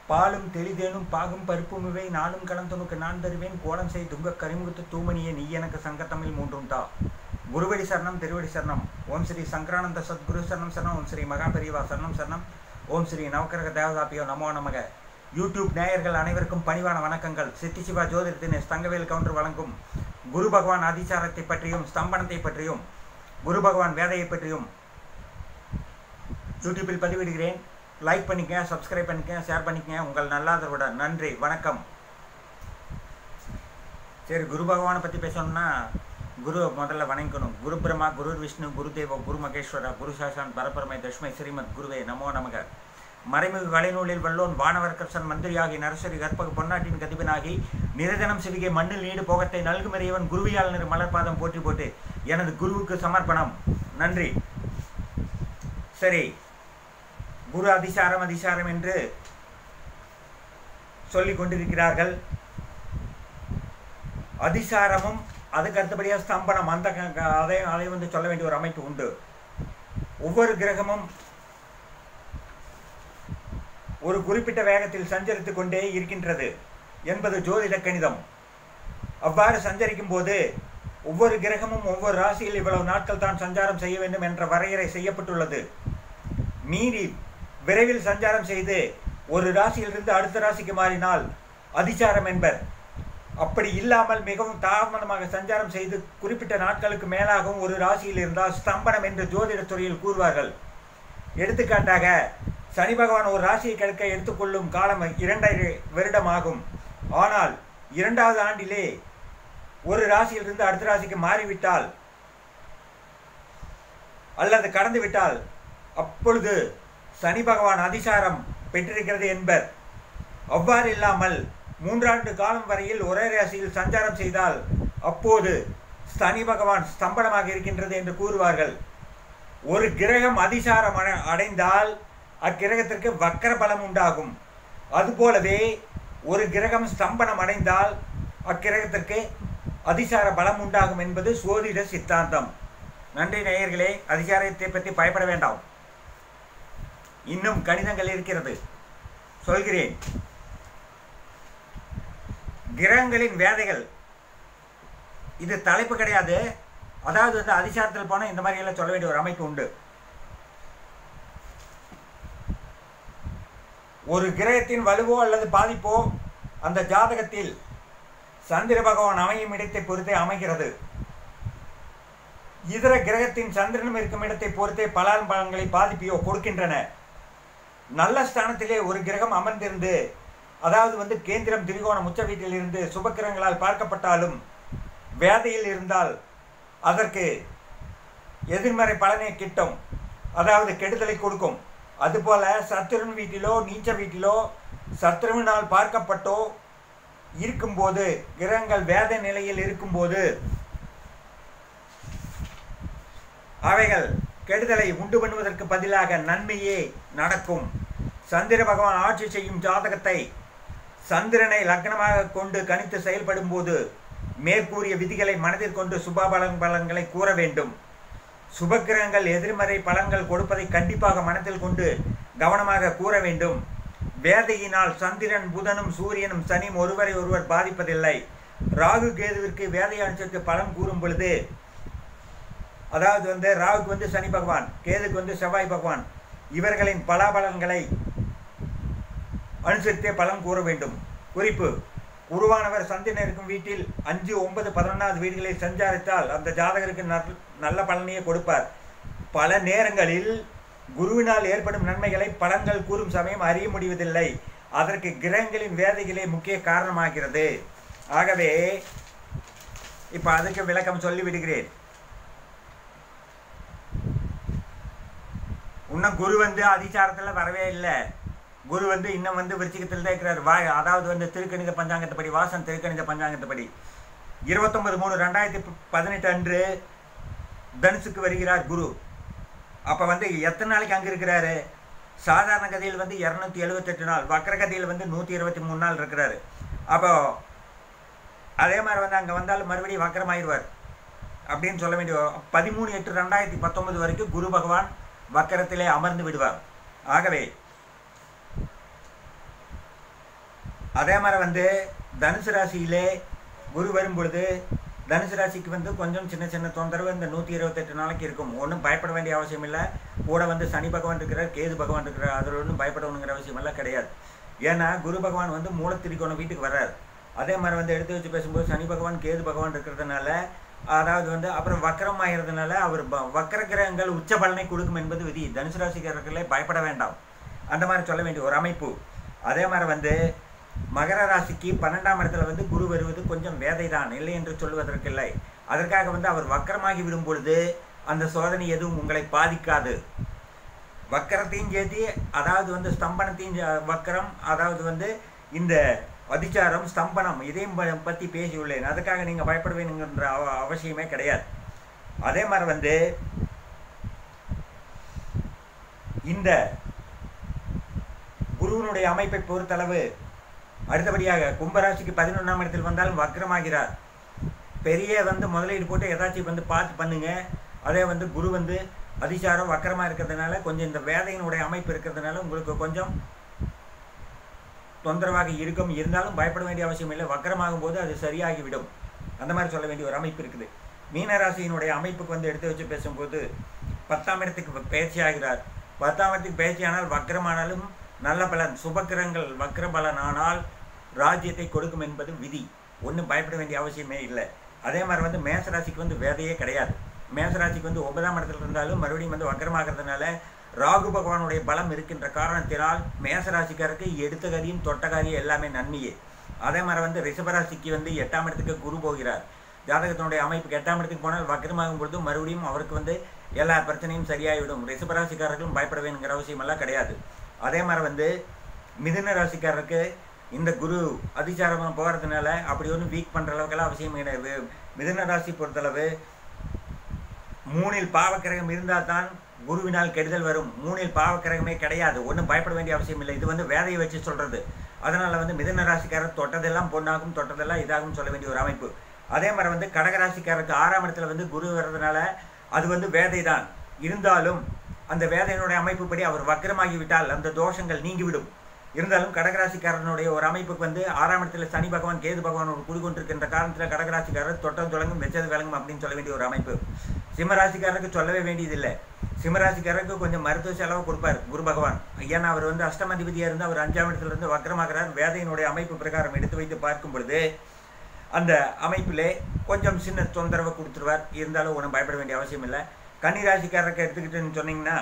பாலும் தெளிதேனும் பாகும் பருப்பும் இவை நானும் கலந்துனுக்கு நான் தருவேன் கோலம் செய் துங்க கரிமுகத்து தூமணியே நீ எனக்கு சங்கத்தமிழ் மூன்றும் தா குருவடி சரணம் திருவடி சரணம் ஓம் ஸ்ரீ சங்கரானந்த சத்குரு சரணம் சரணம் ஓம் ஸ்ரீ மகாபெரிவா சரணம் சரணம் ஓம் ஸ்ரீ நவக்கிரக தேவதாப்பியோ நமோ நமக யூடியூப் நேயர்கள் அனைவருக்கும் பணிவான வணக்கங்கள் சித்தி சிவா ஜோதிட தினேஷ் தங்கவேல் கவுண்டர் வழங்கும் குரு பகவான் அதிசாரத்தை பற்றியும் ஸ்தம்பனத்தை பற்றியும் குரு பகவான் வேதையை பற்றியும் யூடியூப்பில் பதிவிடுகிறேன் லைக் பண்ணிக்க சப்ஸ்கிரைப் பண்ணிக்க ஷேர் பண்ணிக்க உங்கள் நல்லாதரோட நன்றி வணக்கம் சரி குரு பகவானை பற்றி பேசணும்னா குரு முதல்ல வணங்கணும் குரு பிரம்மா குரு விஷ்ணு குரு தேவ குரு மகேஸ்வர குரு சாசான் பரபரமை தஷ்மை ஸ்ரீமத் குருவே நமோ நமக மறைமுக கலைநூலில் வல்லோன் வானவர்கர்சன் மந்திரியாகி நரசரி கற்பக பொன்னாட்டின் கதிபனாகி நிரதனம் சிவிகை மண்ணில் நீடு போகத்தை நல்குமறியவன் குருவியால் நிறு மலர்பாதம் போற்றி போட்டு எனது குருவுக்கு சமர்ப்பணம் நன்றி சரி குரு அதிசாரம் அதிசாரம் என்று சொல்லிக் கொண்டிருக்கிறார்கள் அதிசாரமும் அதுக்கு அடுத்தபடியாக ஸ்தம்பனம் அந்த க- க- அதை அதை வந்து சொல்ல வேண்டிய ஒரு அமைப்பு உண்டு ஒவ்வொரு கிரகமும் ஒரு குறிப்பிட்ட வேகத்தில் சஞ்சரித்துக் கொண்டே இருக்கின்றது என்பது ஜோதிட கணிதம் அவ்வாறு சஞ்சரிக்கும் போது ஒவ்வொரு கிரகமும் ஒவ்வொரு ராசியில் இவ்வளவு நாட்கள் தான் சஞ்சாரம் செய்ய வேண்டும் என்ற வரையறை செய்யப்பட்டுள்ளது மீறி விரைவில் சஞ்சாரம் செய்து ஒரு ராசியிலிருந்து அடுத்த ராசிக்கு மாறினால் அதிசாரம் என்பர் அப்படி இல்லாமல் மிகவும் தாமதமாக சஞ்சாரம் செய்து குறிப்பிட்ட நாட்களுக்கு மேலாகவும் ஒரு ராசியில் இருந்தால் ஸ்தம்பனம் என்று ஜோதிட துறையில் கூறுவார்கள் எடுத்துக்காட்டாக சனி பகவான் ஒரு ராசியை கிடக்க எடுத்துக்கொள்ளும் காலம் இரண்டரை வருடம் ஆகும் ஆனால் இரண்டாவது ஆண்டிலே ஒரு ராசியிலிருந்து அடுத்த ராசிக்கு மாறிவிட்டால் அல்லது கடந்து விட்டால் அப்பொழுது சனி பகவான் அதிசாரம் பெற்றிருக்கிறது என்பர் அவ்வாறு இல்லாமல் மூன்றாண்டு காலம் வரையில் ஒரே ராசியில் சஞ்சாரம் செய்தால் அப்போது சனி பகவான் ஸ்தம்பனமாக இருக்கின்றது என்று கூறுவார்கள் ஒரு கிரகம் அதிசாரம் அட- அடைந்தால் அக்கிரகத்திற்கு வக்கர பலம் உண்டாகும் அதுபோலவே ஒரு கிரகம் ஸ்தம்பனம் அடைந்தால் அக்கிரகத்திற்கு அதிசார பலம் உண்டாகும் என்பது சோதிட சித்தாந்தம் நன்றி நேயர்களே அதிகாரத்தை பற்றி பயப்பட வேண்டாம் இன்னும் கணிதங்கள் இருக்கிறது சொல்கிறேன் கிரகங்களின் வேதைகள் இது தலைப்பு கிடையாது அதாவது வந்து அதிசாரத்தில் போனால் இந்த மாதிரி எல்லாம் சொல்ல வேண்டிய ஒரு அமைப்பு உண்டு ஒரு கிரகத்தின் வலுவோ அல்லது பாதிப்போ அந்த ஜாதகத்தில் சந்திர பகவான் அமையும் இடத்தை பொறுத்தே அமைகிறது இதர கிரகத்தின் சந்திரனும் இருக்கும் இடத்தை பொறுத்தே பலான் பலன்களை பாதிப்பையோ கொடுக்கின்றன நல்ல ஸ்தானத்திலே ஒரு கிரகம் அமர்ந்திருந்து அதாவது வந்து கேந்திரம் திரிகோணம் உச்ச வீட்டில் இருந்து சுபக்கிரகங்களால் பார்க்கப்பட்டாலும் வேதையில் இருந்தால் அதற்கு எதிர்மறை பலனை கிட்டும் அதாவது கெடுதலை கொடுக்கும் அதுபோல சத்துருன் வீட்டிலோ நீச்ச வீட்டிலோ சத்துருவினால் பார்க்கப்பட்டோ இருக்கும்போது கிரகங்கள் வேத நிலையில் இருக்கும்போது அவைகள் கெடுதலை உண்டு பண்ணுவதற்கு பதிலாக நன்மையே நடக்கும் சந்திர பகவான் ஆட்சி செய்யும் ஜாதகத்தை சந்திரனை லக்னமாக கொண்டு கணித்து செயல்படும் போது மேற்கூறிய விதிகளை மனதில் கொண்டு சுப பலன் பலன்களை கூற வேண்டும் சுபக்கிரகங்கள் எதிர்மறை பலன்கள் கொடுப்பதை கண்டிப்பாக மனத்தில் கொண்டு கவனமாக கூற வேண்டும் வேதையினால் சந்திரன் புதனும் சூரியனும் சனியும் ஒருவரை ஒருவர் பாதிப்பதில்லை ராகு கேதுவிற்கு வேதை அனுசரித்து பலன் கூறும் பொழுது அதாவது வந்து ராகுக்கு வந்து சனி பகவான் கேதுக்கு வந்து செவ்வாய் பகவான் இவர்களின் பலாபலன்களை அனுசரித்தே பலன் கூற வேண்டும் குறிப்பு குருவானவர் சந்திரன் இருக்கும் வீட்டில் அஞ்சு ஒன்பது பதினொன்றாவது வீடுகளில் சஞ்சாரித்தால் அந்த ஜாதகருக்கு நல்- நல்ல பலனையே கொடுப்பார் பல நேரங்களில் குருவினால் ஏற்படும் நன்மைகளை பலன்கள் கூறும் சமயம் அறிய முடிவதில்லை அதற்கு கிரகங்களின் வேதைகளே முக்கிய காரணமாகிறது ஆகவே இப்போ அதுக்கு விளக்கம் சொல்லி விடுகிறேன் இன்னும் குரு வந்து அதிசாரத்தில் வரவே இல்லை குரு வந்து இன்னும் வந்து விருச்சிகத்தில் தான் இருக்கிறார் வா அதாவது வந்து திருக்கணித பஞ்சாங்கத்தைப்படி வாசன் திருக்கணித பஞ்சாங்கத்தைப்படி இருபத்தொன்பது மூணு ரெண்டாயிரத்தி ப- பதினெட்டு அன்று தனுசுக்கு வருகிறார் குரு அப்போ வந்து எத்தனை நாளைக்கு அங்கே இருக்கிறாரு சாதாரண கதையில் வந்து இரநூத்தி எழுபத்தெட்டு நாள் வக்கர கதையில் வந்து நூற்றி இருபத்தி மூணு நாள் இருக்கிறாரு அப்போ அதே மாதிரி வந்து அங்கே வந்தாலும் மறுபடியும் வக்கரமாயிடுவார் அப்படின்னு சொல்ல வேண்டிய பதிமூணு எட்டு ரெண்டாயிரத்தி பத்தொன்பது வரைக்கும் குரு பகவான் வக்கரத்திலே அமர்ந்து விடுவார் ஆகவே அதே மாதிரி வந்து தனுசு ராசியிலே குரு வரும் பொழுது தனுசு ராசிக்கு வந்து கொஞ்சம் சின்ன சின்ன தொந்தரவு இந்த நூற்றி இருபத்தெட்டு நாளைக்கு இருக்கும் ஒன்றும் பயப்பட வேண்டிய அவசியம் இல்லை கூட வந்து சனி பகவான் இருக்கிறார் கேது பகவான் இருக்கிறார் அதில் ஒன்றும் பயப்படணுங்கிற அவசியம் எல்லாம் கிடையாது ஏன்னா குரு பகவான் வந்து மூலத்திரிக்கோணம் வீட்டுக்கு வர்றார் அதே மாதிரி வந்து எடுத்து வச்சு பேசும்போது சனி பகவான் கேது பகவான் இருக்கிறதுனால அதாவது வந்து அப்புறம் வக்கரம் ஆகிறதுனால அவர் ப- வக்கர கிரகங்கள் உச்ச பலனை கொடுக்கும் என்பது விதி தனுசு ராசிக்காரர்களே பயப்பட வேண்டாம் அந்த மாதிரி சொல்ல வேண்டிய ஒரு அமைப்பு அதே மாதிரி வந்து மகர ராசிக்கு பன்னெண்டாம் இடத்துல வந்து குரு வருவது கொஞ்சம் வேதை தான் இல்லை என்று சொல்வதற்கில்லை அதற்காக வந்து அவர் வக்கரமாகி விடும் பொழுது அந்த சோதனை எதுவும் உங்களை பாதிக்காது வக்கரத்தையும் சேர்த்து அதாவது வந்து ஸ்தம்பனத்தையும் ஜா- வக்கரம் அதாவது வந்து இந்த அதிச்சாரம் ஸ்தம்பனம் இதையும் ப- பற்றி பேசியுள்ளேன் அதுக்காக நீங்கள் பயப்பட வேணுங்கிற அவ- அவசியமே கிடையாது அதே மாதிரி வந்து இந்த குருவினுடைய அமைப்பை பொறுத்தளவு அடுத்தபடியாக கும்பராசிக்கு பதினொன்றாம் இடத்தில் வந்தாலும் வக்ரமாகிறார் பெரிய வந்து முதலீடு போட்டு ஏதாச்சும் வந்து பார்த்து பண்ணுங்க அதே வந்து குரு வந்து அதிசாரம் வக்கரமாக இருக்கிறதுனால கொஞ்சம் இந்த வேதையினுடைய அமைப்பு இருக்கிறதுனால உங்களுக்கு கொஞ்சம் தொந்தரவாக இருக்கும் இருந்தாலும் பயப்பட வேண்டிய அவசியம் இல்லை வக்கரமாகும் போது அது சரியாகிவிடும் அந்த மாதிரி சொல்ல வேண்டிய ஒரு அமைப்பு இருக்குது மீனராசியினுடைய அமைப்புக்கு வந்து எடுத்து வச்சு பேசும்போது பத்தாம் இடத்துக்கு பயிற்சி ஆகிறார் பத்தாம் இடத்துக்கு பயிற்சியானால் வக்கரமானாலும் நல்ல பலன் சுபக்கிரங்கள் வக்கர பலன் ஆனால் ராஜ்யத்தை கொடுக்கும் என்பது விதி ஒன்றும் பயப்பட வேண்டிய அவசியமே இல்லை அதே மாதிரி வந்து மேசராசிக்கு வந்து வேதையே கிடையாது மேசராசிக்கு வந்து ஒன்பதாம் இடத்துல இருந்தாலும் மறுபடியும் வந்து வக்கரமாகிறதுனால ராகு பகவானுடைய பலம் இருக்கின்ற காரணத்தினால் மேசராசிக்காருக்கு எடுத்த காரியம் தொட்ட காரியம் எல்லாமே நன்மையே அதே மாதிரி வந்து ரிஷபராசிக்கு வந்து எட்டாம் இடத்துக்கு குரு போகிறார் ஜாதகத்தினுடைய அமைப்புக்கு எட்டாம் இடத்துக்கு போனால் வக்கரமாகும் பொழுது மறுபடியும் அவருக்கு வந்து எல்லா பிரச்சனையும் சரியாகிவிடும் ரிஷபராசிக்காரர்களும் பயப்பட வேணுங்கிற அவசியம் எல்லாம் கிடையாது அதே மாதிரி வந்து மிதுன ராசிக்காரருக்கு இந்த குரு அதிசாரம் போகிறதுனால அப்படி ஒன்றும் வீக் பண்ணுற அளவுக்கெல்லாம் அவசியம் கிடையாது மிதுன ராசி பொறுத்தளவு மூணில் பாவக்கிரகம் இருந்தால் தான் குருவினால் கெடுதல் வரும் மூணில் பாவக்கிரகமே கிடையாது ஒன்றும் பயப்பட வேண்டிய அவசியம் இல்லை இது வந்து வேதையை வச்சு சொல்கிறது அதனால் வந்து மிதுன ராசிக்காரர் தொட்டதெல்லாம் பொண்ணாகும் தொட்டதெல்லாம் இதாகும் சொல்ல வேண்டிய ஒரு அமைப்பு அதே மாதிரி வந்து கடகராசிக்காரருக்கு ஆறாம் இடத்துல வந்து குரு வர்றதுனால அது வந்து வேதை தான் இருந்தாலும் அந்த வேதையினுடைய அமைப்புப்படி அவர் வக்கரமாகி விட்டால் அந்த தோஷங்கள் நீங்கிவிடும் இருந்தாலும் கடகராசிக்காரனுடைய ஒரு அமைப்புக்கு வந்து ஆறாம் இடத்துல சனி பகவான் கேது பகவான் ஒரு குடிகொண்டிருக்கின்ற காரணத்தில் கடகராசிக்காரர் தொட்டம் தொடங்கும் வெச்சது விளங்கும் அப்படின்னு சொல்ல வேண்டிய ஒரு அமைப்பு சிம்மராசிக்காரருக்கு சொல்லவே வேண்டியதில்லை சிம்மராசிக்காரருக்கு கொஞ்சம் மருத்துவ செலவு கொடுப்பார் குரு பகவான் ஏன்னா அவர் வந்து அஷ்டமதிபதியாக இருந்து அவர் அஞ்சாம் இடத்துல இருந்து வக்கரமாகிறார் வேதையினுடைய அமைப்பு பிரகாரம் எடுத்து வைத்து பார்க்கும் பொழுது அந்த அமைப்பிலே கொஞ்சம் சின்ன தொந்தரவை கொடுத்துருவார் இருந்தாலும் ஒன்றும் பயப்பட வேண்டிய அவசியம் இல்லை கன்னிராசிக்காரருக்கு எடுத்துக்கிட்டுன்னு சொன்னீங்கன்னா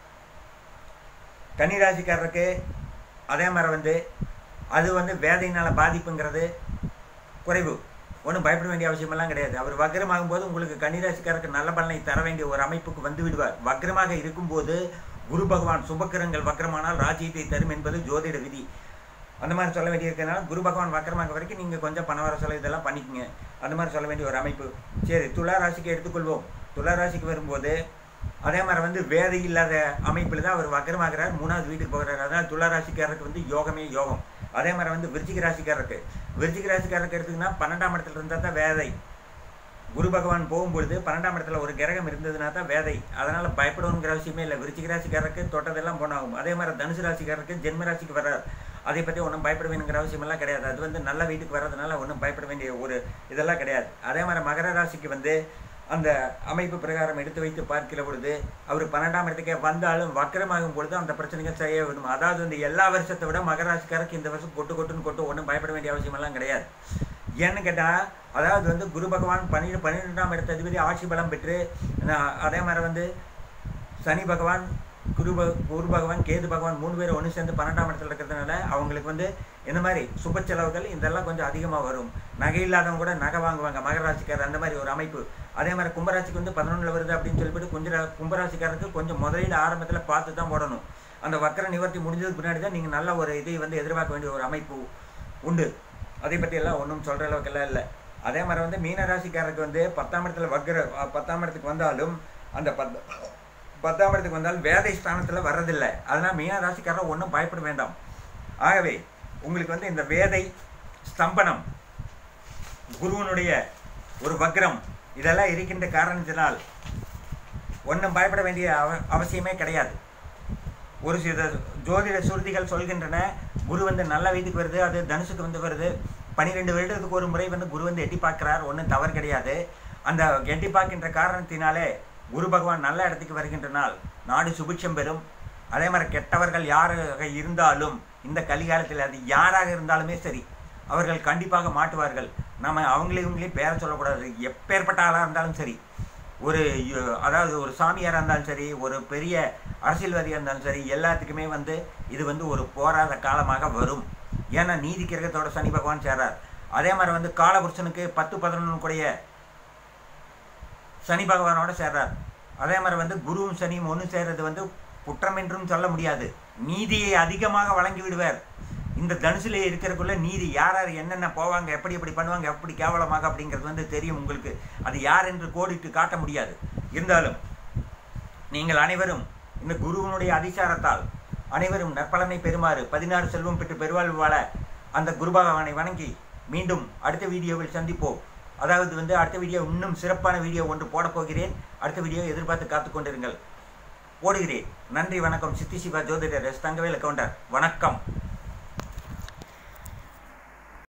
கன்னிராசிக்காரருக்கு அதே மாதிரி வந்து அது வந்து வேதையினால் பாதிப்புங்கிறது குறைவு ஒன்றும் பயப்பட வேண்டிய அவசியமெல்லாம் கிடையாது அவர் வக்ரமாகும் போது உங்களுக்கு கன்னிராசிக்காரருக்கு நல்ல பலனை தர வேண்டிய ஒரு அமைப்புக்கு வந்து விடுவார் வக்ரமாக இருக்கும்போது குரு பகவான் சுபக்கிரங்கள் வக்ரமானால் ராஜ்யத்தை தரும் என்பது ஜோதிட விதி அந்த மாதிரி சொல்ல வேண்டியிருக்கனால குரு பகவான் வக்கரமாக வரைக்கும் நீங்கள் கொஞ்சம் பணவர செலவு இதெல்லாம் பண்ணிக்கங்க அந்த மாதிரி சொல்ல வேண்டிய ஒரு அமைப்பு சரி துலா ராசிக்கு எடுத்துக்கொள்வோம் துலா ராசிக்கு வரும்போது அதே மாதிரி வந்து வேதை இல்லாத அமைப்பில் தான் அவர் வக்கரமாகிறார் மூணாவது வீட்டுக்கு போகிறார் அதனால் துலா ராசிக்காரருக்கு வந்து யோகமே யோகம் அதே மாதிரி வந்து விருச்சிக ராசிக்காரருக்கு விருச்சிக ராசிக்காரருக்கு எடுத்துக்கினா பன்னெண்டாம் இடத்துல இருந்தால் தான் வேதை குரு பகவான் போகும்பொழுது பன்னெண்டாம் இடத்துல ஒரு கிரகம் இருந்ததுனா தான் வேதை அதனால் பயப்படணுங்கிற அவசியமே இல்லை விருச்சிக ராசிக்காரருக்கு தொட்டதெல்லாம் போனாகும் அதே மாதிரி தனுசு ராசிக்காரருக்கு ஜென்ம ராசிக்கு வர்றார் அதை பற்றி ஒன்றும் பயப்பட வேணுங்கிற அவசியமெல்லாம் கிடையாது அது வந்து நல்ல வீட்டுக்கு வர்றதுனால ஒன்றும் பயப்பட வேண்டிய ஒரு இதெல்லாம் கிடையாது அதே மாதிரி மகர ராசிக்கு வந்து அந்த அமைப்பு பிரகாரம் எடுத்து வைத்து பார்க்கிற பொழுது அவர் பன்னெண்டாம் இடத்துக்கே வந்தாலும் வக்கரமாகும் பொழுது அந்த பிரச்சனைகள் சரியாக விடும் அதாவது வந்து எல்லா வருஷத்தை விட மகர ராசிக்காரருக்கு இந்த வருஷம் கொட்டு கொட்டுன்னு கொட்டு ஒன்றும் பயப்பட வேண்டிய அவசியமெல்லாம் கிடையாது ஏன்னு கேட்டால் அதாவது வந்து குரு பகவான் பன்னிரெண்டு பன்னிரெண்டாம் இடத்த அதிபதி ஆட்சி பலம் பெற்று நான் அதே மாதிரி வந்து சனி பகவான் குரு பக குரு பகவான் கேது பகவான் மூணு பேரும் ஒன்று சேர்ந்து பன்னெண்டாம் இடத்துல இருக்கிறதுனால அவங்களுக்கு வந்து இந்த மாதிரி சுப செலவுகள் இதெல்லாம் கொஞ்சம் அதிகமாக வரும் நகை இல்லாதவங்க கூட நகை வாங்குவாங்க மகர ராசிக்காரர் அந்த மாதிரி ஒரு அமைப்பு அதே மாதிரி கும்பராசிக்கு வந்து பதினொன்றில் வருது அப்படின்னு சொல்லிவிட்டு குஞ்சரா கும்பராசிக்காரருக்கு கொஞ்சம் முதலீடு ஆரம்பத்தில் பார்த்து தான் போடணும் அந்த வக்கர நிவர்த்தி முடிஞ்சதுக்கு பின்னாடி தான் நீங்கள் நல்ல ஒரு இதை வந்து எதிர்பார்க்க வேண்டிய ஒரு அமைப்பு உண்டு அதை பற்றி எல்லாம் ஒன்றும் சொல்கிற அளவுக்கெல்லாம் இல்லை அதே மாதிரி வந்து மீன ராசிக்காரருக்கு வந்து பத்தாம் இடத்துல வக்கர பத்தாம் இடத்துக்கு வந்தாலும் அந்த பத் பத்தாம் இடத்துக்கு வந்தாலும் வேதை ஸ்தானத்தில் வர்றதில்லை அதனால் மீன ராசிக்காரர் ஒன்றும் பயப்பட வேண்டாம் ஆகவே உங்களுக்கு வந்து இந்த வேதை ஸ்தம்பனம் குருவனுடைய ஒரு வக்ரம் இதெல்லாம் இருக்கின்ற காரணத்தினால் ஒன்றும் பயப்பட வேண்டிய அவ அவசியமே கிடையாது ஒரு சில ஜோதிட சுருதிகள் சொல்கின்றன குரு வந்து நல்ல வயதுக்கு வருது அது தனுசுக்கு வந்து வருது பன்னிரெண்டு வருடத்துக்கு ஒரு முறை வந்து குரு வந்து எட்டி பார்க்கிறார் ஒன்றும் தவறு கிடையாது அந்த எட்டி பார்க்கின்ற காரணத்தினாலே குரு பகவான் நல்ல இடத்துக்கு வருகின்ற நாள் நாடு சுபிட்சம் பெறும் அதே மாதிரி கெட்டவர்கள் யாராக இருந்தாலும் இந்த கலிகாலத்தில் அது யாராக இருந்தாலுமே சரி அவர்கள் கண்டிப்பாக மாட்டுவார்கள் நம்ம அவங்களே இவங்களே பேர சொல்லக்கூடாது எப்பேற்பட்ட ஆளாக இருந்தாலும் சரி ஒரு யு- அதாவது ஒரு சாமியாராக இருந்தாலும் சரி ஒரு பெரிய அரசியல்வாதியாக இருந்தாலும் சரி எல்லாத்துக்குமே வந்து இது வந்து ஒரு போராத காலமாக வரும் ஏன்னா நீதி கிரகத்தோட சனி பகவான் சேர்றார் அதே மாதிரி வந்து காலபுருஷனுக்கு பத்து பதினொன்று கூடிய சனி பகவானோட சேர்றார் அதே மாதிரி வந்து குருவும் சனியும் ஒன்று சேர்றது வந்து குற்றம் என்றும் சொல்ல முடியாது நீதியை அதிகமாக வழங்கி விடுவார் இந்த தனுசுல இருக்கிறக்குள்ள நீதி யார் யார் என்னென்ன போவாங்க எப்படி எப்படி பண்ணுவாங்க எப்படி கேவலமாக அப்படிங்கிறது வந்து தெரியும் உங்களுக்கு அது யார் என்று கோடிட்டு காட்ட முடியாது இருந்தாலும் நீங்கள் அனைவரும் இந்த குருவினுடைய அதிசாரத்தால் அனைவரும் நற்பலனை பெறுமாறு பதினாறு செல்வம் பெற்று பெருவாழ்வு வாழ அந்த குரு பகவானை வணங்கி மீண்டும் அடுத்த வீடியோவில் சந்திப்போம் அதாவது வந்து அடுத்த வீடியோ இன்னும் சிறப்பான வீடியோ ஒன்று போடப் போகிறேன் அடுத்த வீடியோ எதிர்பார்த்து காத்து கொண்டிருங்கள் போடுகிறேன் நன்றி வணக்கம் சித்தி சிவா ஜோதிடர் எஸ் தங்கவேல் கவுண்டர் வணக்கம்